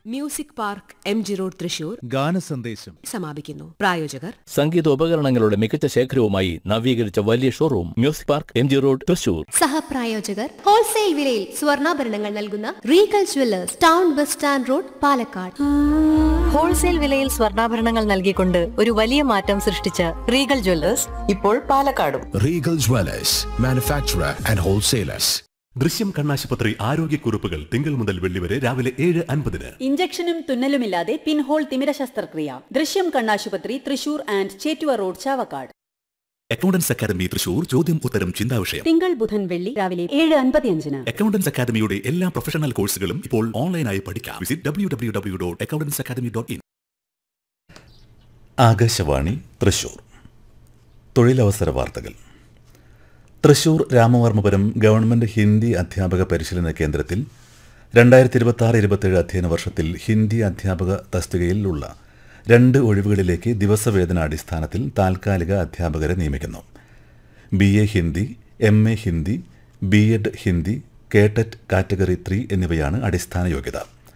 Music park M G road Thrissur ഗാനസന്ദേശം സമാപിക്കുന്നു പ്രായോജകർ സംഗീതോപകരണങ്ങളുടെ മികച്ച ശേഖരവുമായി നവീകരിച്ച വലിയ showroom music park M G road Thrissur സഹപ്രായോജകർ ഹോൾസെയിൽ വിലയിൽ സ്വർണ്ണാഭരണങ്ങൾ നൽകുന്ന Regal jewellers town bus stand road Palakkad wholesale വിലയിൽ സ്വർണ്ണാഭരണങ്ങൾ നൽകിക്കൊണ്ട് ഒരു വലിയ മാറ്റം സൃഷ്ടിച്ച റീഗൽ ജ്വല്ലേഴ്സ് ഇപ്പോൾ പാലക്കാടും Regal Dwellers, manufacturer and wholesalers. ദൃശ്യം കണ്ണാശുപത്രി ആരോഗ്യക്കുറിപ്പുകൾ തിങ്കൾ മുതൽ വെള്ളി വരെ രാവിലെ ഏഴ് അൻപതിന് ഇഞ്ചക്ഷനും തുന്നലുമില്ലാതെ പിൻഹോൾ തിമിര ശസ്ത്രക്രിയ ദൃശ്യം കണ്ണാശുപത്രി Thrissur and Chettuva road Chavakkad accountants academy Thrissur ചോദ്യം ഉത്തരം ചിന്താവിഷയം തിങ്കൾ ബുധൻ വെള്ളി രാവിലെ ഏഴ് അൻപത്തിയഞ്ചിന് അക്കൗണ്ടൻസ് അക്കാദമിയുടെ എല്ലാ പ്രൊഫഷണൽ കോഴ്സുകളും ഇപ്പോൾ ഓൺലൈനായി പഠിക്കാം visit W W W dot accountants academy dot in Akashvani Thrissur തൊഴിലവസര വാർത്തകൾ തൃശൂർ രാമവർമ്മപുരം ഗവൺമെന്റ് ഹിന്ദി അധ്യാപക പരിശീലന കേന്ദ്രത്തിൽ രണ്ടായിരത്തി ഇരുപത്തി ആറ് ഇരുപത്തേഴ് അധ്യയന വർഷത്തിൽ ഹിന്ദി അധ്യാപക തസ്തികയിലുള്ള രണ്ട് ഒഴിവുകളിലേക്ക് ദിവസവേതന അടിസ്ഥാനത്തിൽ താൽക്കാലിക അധ്യാപകരെ നിയമിക്കുന്നു B A Hindi M A Hindi B Ed Hindi KTET category three എന്നിവയാണ് അടിസ്ഥാന യോഗ്യത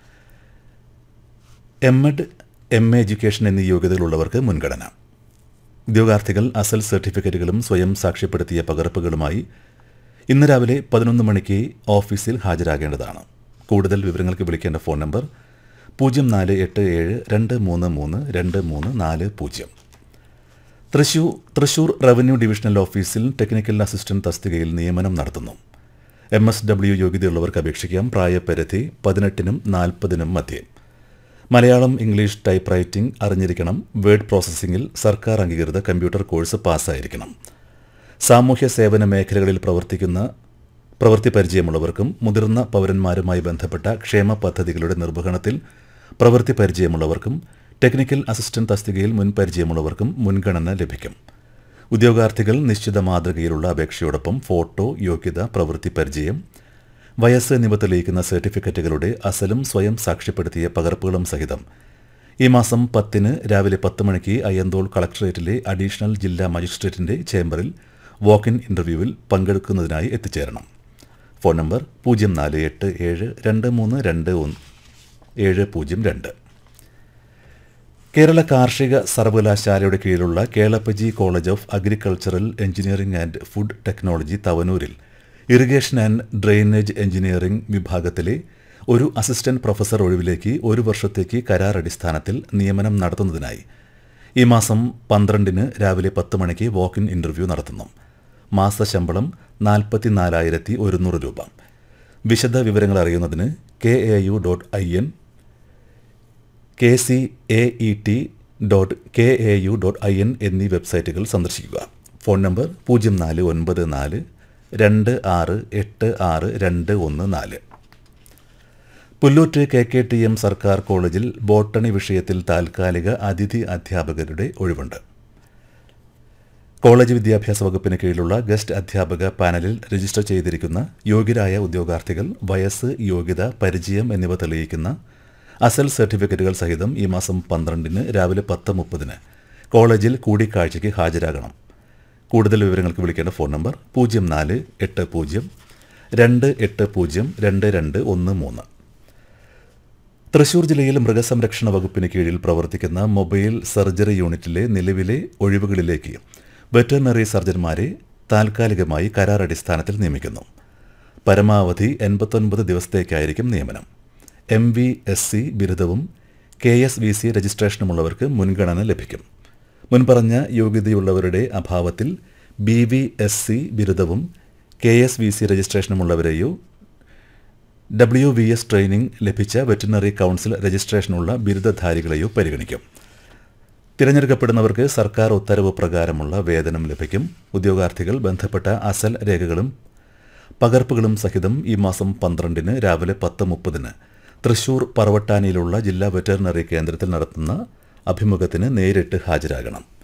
M Ed M A education എന്നീ യോഗ്യതകളുള്ളവർക്ക് മുൻഗണന ഉദ്യോഗാർത്ഥികൾ അസൽ സർട്ടിഫിക്കറ്റുകളും സ്വയം സാക്ഷ്യപ്പെടുത്തിയ പകർപ്പുകളുമായി ഇന്ന് രാവിലെ പതിനൊന്ന് മണിക്ക് ഓഫീസിൽ ഹാജരാകേണ്ടതാണ് കൂടുതൽ വിവരങ്ങൾക്ക് വിളിക്കേണ്ട ഫോൺ നമ്പർ പൂജ്യം നാല് എട്ട് ഏഴ് രണ്ട് മൂന്ന് മൂന്ന് രണ്ട് മൂന്ന് നാല് പൂജ്യം തൃശൂർ തൃശൂർ റവന്യൂ ഡിവിഷണൽ ഓഫീസിൽ ടെക്നിക്കൽ അസിസ്റ്റന്റ് തസ്തികയിൽ നിയമനം നടത്തുന്നു എം എസ് ഡബ്ല്യു യോഗ്യതയുള്ളവർക്ക് അപേക്ഷിക്കാം പ്രായപരിധി പതിനെട്ടിനും നാൽപ്പതിനും മധ്യേ മലയാളം ഇംഗ്ലീഷ് ടൈപ്പ് റൈറ്റിംഗ് അറിഞ്ഞിരിക്കണം വേർഡ് പ്രോസസ്സിംഗിൽ സർക്കാർ അംഗീകൃത കമ്പ്യൂട്ടർ കോഴ്സ് പാസ്സായിരിക്കണം സാമൂഹ്യ സേവന മേഖലകളിൽ പ്രവർത്തിക്കുന്ന പ്രവൃത്തി പരിചയമുള്ളവർക്കും മുതിർന്ന പൗരന്മാരുമായി ബന്ധപ്പെട്ട ക്ഷേമ പദ്ധതികളുടെ നിർവഹണത്തിൽ പ്രവൃത്തി പരിചയമുള്ളവർക്കും ടെക്നിക്കൽ അസിസ്റ്റന്റ് തസ്തികയിൽ മുൻ പരിചയമുള്ളവർക്കും മുൻഗണന ലഭിക്കും ഉദ്യോഗാർത്ഥികൾ നിശ്ചിത മാതൃകയിലുള്ള അപേക്ഷയോടൊപ്പം ഫോട്ടോ യോഗ്യത പ്രവൃത്തി പരിചയം വയസ്സ് എന്നിവ തെളിയിക്കുന്ന സർട്ടിഫിക്കറ്റുകളുടെ അസലും സ്വയം സാക്ഷ്യപ്പെടുത്തിയ പകർപ്പുകളും സഹിതം ഈ മാസം പത്തിന് രാവിലെ പത്ത് മണിക്ക് അയ്യന്തോൾ കളക്ടറേറ്റിലെ അഡീഷണൽ ജില്ലാ മജിസ്ട്രേറ്റിന്റെ ചേംബറിൽ വാക്ക് ഇൻ ഇന്റർവ്യൂവിൽ പങ്കെടുക്കുന്നതിനായി എത്തിച്ചേരണം ഫോൺ നമ്പർ പൂജ്യം നാല് എട്ട് ഏഴ് രണ്ട് മൂന്ന് രണ്ട് ഒന്ന് ഏഴ് പൂജ്യം രണ്ട് കേരള കാർഷിക സർവകലാശാലയുടെ കീഴിലുള്ള Kelappaji college of agricultural engineering and food technology തവനൂരിൽ ഇറിഗേഷൻ ആൻഡ് ഡ്രെയിനേജ് എഞ്ചിനീയറിംഗ് വിഭാഗത്തിലെ ഒരു അസിസ്റ്റന്റ് പ്രൊഫസർ ഒഴിവിലേക്ക് ഒരു വർഷത്തേക്ക് കരാർ അടിസ്ഥാനത്തിൽ നിയമനം നടത്തുന്നതിനായി ഈ മാസം പന്ത്രണ്ടിന് രാവിലെ പത്ത് മണിക്ക് വാക്ക് ഇൻ ഇന്റർവ്യൂ നടത്തുന്നു മാസശമ്പളം നാൽപ്പത്തിനാലായിരത്തി ഒരുന്നൂറ് രൂപ വിശദ വിവരങ്ങൾ അറിയുന്നതിന് K A U dot I N K C A E T dot K A U dot I N എന്നീ വെബ്സൈറ്റുകൾ സന്ദർശിക്കുക ഫോൺ നമ്പർ പൂജ്യം നാല് ഒൻപത് നാല് രണ്ട് ആറ് എട്ട് ആറ് രണ്ട് ഒന്ന് നാല് Pullut K K T M സർക്കാർ കോളേജിൽ ബോട്ടണി വിഷയത്തിൽ താൽക്കാലിക അതിഥി അധ്യാപകരുടെ ഒഴിവുണ്ട് കോളേജ് വിദ്യാഭ്യാസ വകുപ്പിന് കീഴിലുള്ള ഗസ്റ്റ് അധ്യാപക പാനലിൽ രജിസ്റ്റർ ചെയ്തിരിക്കുന്ന യോഗ്യരായ ഉദ്യോഗാർത്ഥികൾ വയസ്സ് യോഗ്യത പരിചയം എന്നിവ തെളിയിക്കുന്ന അസൽ സർട്ടിഫിക്കറ്റുകൾ സഹിതം ഈ മാസം പന്ത്രണ്ടിന് രാവിലെ പത്ത് മുപ്പതിന് കോളേജിൽ കൂടിക്കാഴ്ചയ്ക്ക് ഹാജരാകണം കൂടുതൽ വിവരങ്ങൾക്ക് വിളിക്കേണ്ട ഫോൺ നമ്പർ പൂജ്യം നാല് എട്ട് പൂജ്യം രണ്ട് എട്ട് പൂജ്യം രണ്ട് രണ്ട് ഒന്ന് മൂന്ന് തൃശൂർ ജില്ലയിൽ മൃഗസംരക്ഷണ വകുപ്പിന് കീഴിൽ പ്രവർത്തിക്കുന്ന മൊബൈൽ സർജറി യൂണിറ്റിലെ നിലവിലെ ഒഴിവുകളിലേക്ക് വെറ്ററിനറി സർജന്മാരെ താൽക്കാലികമായി കരാർ അടിസ്ഥാനത്തിൽ നിയമിക്കുന്നു പരമാവധി എൺപത്തൊൻപത് ദിവസത്തേക്കായിരിക്കും നിയമനം എം വി എസ് സി ബിരുദവും കെ എസ് വി സി രജിസ്ട്രേഷനുമുള്ളവർക്ക് മുൻഗണന ലഭിക്കും മുൻപറഞ്ഞ യോഗ്യതയുള്ളവരുടെ അഭാവത്തിൽ ബി വി എസ് സി ബിരുദവും കെ എസ് വി സി രജിസ്ട്രേഷനുമുള്ളവരെയോ ഡബ്ല്യു വി എസ് ട്രെയിനിംഗ് ലഭിച്ച വെറ്റിനറി കൗൺസിൽ രജിസ്ട്രേഷനുള്ള ബിരുദധാരികളെയോ പരിഗണിക്കും തിരഞ്ഞെടുക്കപ്പെടുന്നവർക്ക് സർക്കാർ ഉത്തരവ് പ്രകാരമുള്ള വേതനം ലഭിക്കും ഉദ്യോഗാർത്ഥികൾ ബന്ധപ്പെട്ട അസൽ രേഖകളും പകർപ്പുകളും സഹിതം ഈ മാസം പന്ത്രണ്ടിന് രാവിലെ പത്ത് മുപ്പതിന് തൃശൂർ പറവട്ടാനിയിലുള്ള ജില്ലാ വെറ്ററിനറി കേന്ദ്രത്തിൽ നടത്തുന്ന അഭിമുഖത്തിന് നേരിട്ട് ഹാജരാകണം